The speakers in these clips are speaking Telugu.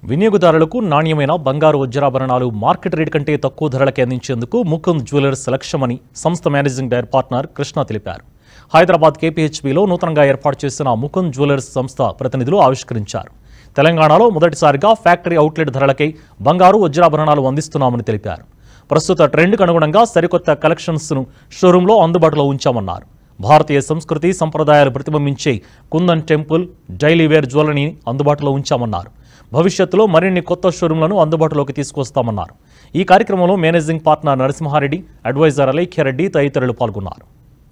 వినియోగదారులకు నాణ్యమైన బంగారు వజ్రాభరణాలు మార్కెట్ రేట్ కంటే తక్కువ ధరలకే అందించేందుకు ముకుంద్ జ్యువెలర్స్ లక్ష్యమని సంస్థ మేనేజింగ్ డైరెక్టర్ పార్ట్నర్ కృష్ణ తెలిపారు హైదరాబాద్ కేపీహెచ్బీలో నూతనంగా ఏర్పాటు చేసిన ముకుంద్ జ్యువెలర్స్ సంస్థ ప్రతినిధులు ఆవిష్కరించారు తెలంగాణలో మొదటిసారిగా ఫ్యాక్టరీ అవుట్లెట్ ధరలకై బంగారు వజ్రాభరణాలు అందిస్తున్నామని తెలిపారు ప్రస్తుత ట్రెండ్కు అనుగుణంగా సరికొత్త కలెక్షన్స్ను షోరూంలో అందుబాటులో ఉంచామన్నారు భారతీయ సంస్కృతి సంప్రదాయాలు ప్రతిబింబించే కుందన్ టెంపుల్ డైలీ వేర్ జ్యువెలరీని అందుబాటులో ఉంచామన్నారు భవిష్యత్తులో మరిన్ని కొత్త షోరూంలను అందుబాటులోకి తీసుకొస్తామన్నారు ఈ కార్యక్రమంలో managing partner Narasimha Reddy adviser Alaikhya Reddy తదితరులు పాల్గొన్నారు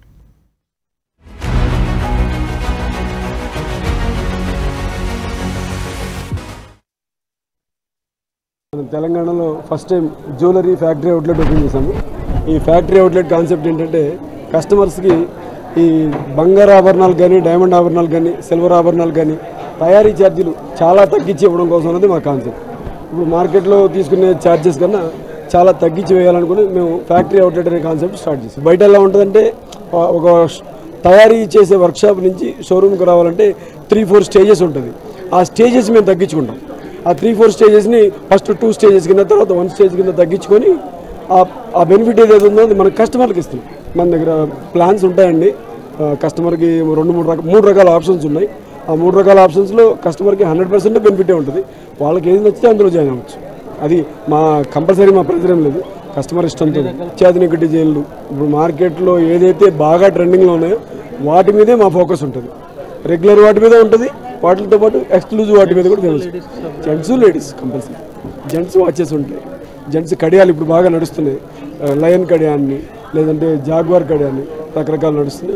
మనం తెలంగాణలో first time jewellery factory outlet open చేశాము ఈ ఫ్యాక్టరీ అవుట్లెట్ కాన్సెప్ట్ ఏంటంటే కస్టమర్స్కి ఈ బంగారు ఆభరణాలు కానీ డైమండ్ ఆభరణాలు కానీ సిల్వర్ ఆభరణాలు కానీ తయారీ ఛార్జీలు చాలా తగ్గించి ఇవ్వడం కోసం అనేది మా కాన్సెప్ట్ ఇప్పుడు మార్కెట్లో తీసుకునే ఛార్జెస్ కన్నా చాలా తగ్గించి వేయాలనుకుని మేము ఫ్యాక్టరీ అవుట్లెట్ అనే కాన్సెప్ట్ స్టార్ట్ చేసాం బయట ఎలా ఉంటుందంటే ఆ, ఒక ష్- తయారీ చేసే వర్క్షాప్ నుంచి షోరూమ్కి రావాలంటే త్రీ ఫోర్ స్టేజెస్ ఉంటుంది ఆ స్టేజెస్ మేము తగ్గించుకుంటాం ఆ త్రీ ఫోర్ స్టేజెస్ని ఫస్ట్ టూ స్టేజెస్ కింద తర్వాత వన్ స్టేజ్ కింద తగ్గించుకొని ఆ- ఆ బెనిఫిట్ ఏదైతే ఉందో అది మన కస్టమర్కి ఇస్తాం మన దగ్గర ప్లాన్స్ ఉంటాయండి ఆ, కస్టమర్కి రెండు మూడు రకాల మూడు రకాల ఆప్షన్స్ ఉన్నాయి ఆ మూడు రకాల ఆప్షన్స్లో కస్టమర్కి హండ్రెడ్ పర్సెంట్ బెనిఫిటే ఉంటుంది వాళ్ళకి ఏది నచ్చితే అందులో జాయిన్ అవ్వచ్చు అది మా కంపల్సరీ మా ప్రెజర్ ఏం లేదు కస్టమర్ ఇష్టంతో చేతనిక డిజైన్లు ఇప్పుడు మార్కెట్లో ఏదైతే బాగా ట్రెండింగ్లో ఉన్నాయో వాటి మీదే మా ఫోకస్ ఉంటుంది రెగ్యులర్ వాటి మీద ఉంటుంది వాటితో పాటు ఎక్స్క్లూజివ్ వాటి మీద కూడా famous gents ladies compulsory gents watches ఉంటాయి జెంట్స్ కడియాలు ఇప్పుడు బాగా నడుస్తున్నాయి ఆ, లయన్ కడియాన్ని లేదంటే జాగ్వార్ కడియాన్ని రకరకాలు నడుస్తున్నాయి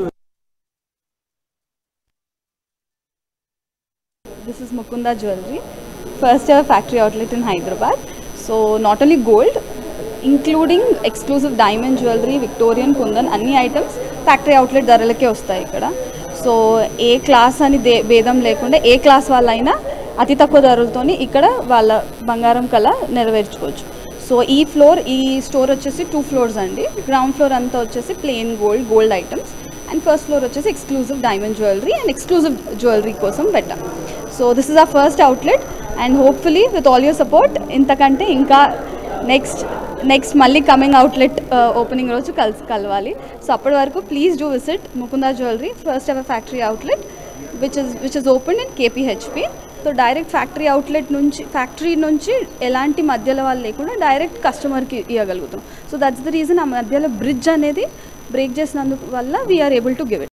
This is Mukunda Jewelry, first ever factory outlet in Hyderabad. So not only gold, including exclusive diamond jewelry, Victorian kundan అన్ని ఐటమ్స్ ఫ్యాక్టరీ అవుట్లెట్ ధరలకే వస్తాయి ఇక్కడ సో ఏ క్లాస్ అని దే భేదం లేకుండా ఏ క్లాస్ వాళ్ళైనా అతి తక్కువ ధరలతోని ఇక్కడ వాళ్ళ బంగారం కళ నెరవేర్చుకోవచ్చు సో ఈ ఫ్లోర్ ఈ స్టోర్ వచ్చేసి టూ ఫ్లోర్స్ అండి గ్రౌండ్ ఫ్లోర్ అంతా వచ్చేసి plain gold gold items and first floor వచ్చేసి exclusive diamond jewellery and exclusive jewellery కోసం పెట్టాం so this is a first outlet and hopefully with all your support ఇంతకంటే ఇంకా నెక్స్ట్ నెక్స్ట్ మళ్ళీ కమింగ్ అవుట్లెట్ ఓపెనింగ్ రోజు కలిసి కలవాలి సో అప్పటి వరకు please do visit Mukunda jewellery first ever factory outlet which is which is open in KPHB so direct factory outlet నుంచి ఫ్యాక్టరీ నుంచి ఎలాంటి మధ్యలో వాళ్ళు లేకుండా డైరెక్ట్ కస్టమర్కి ఇవ్వగలుగుతాం సో దట్స్ ద రీజన్ ఆ మధ్యలో బ్రిడ్జ్ అనేది బ్రేక్ చేసినందుకు వల్ల we are able to give it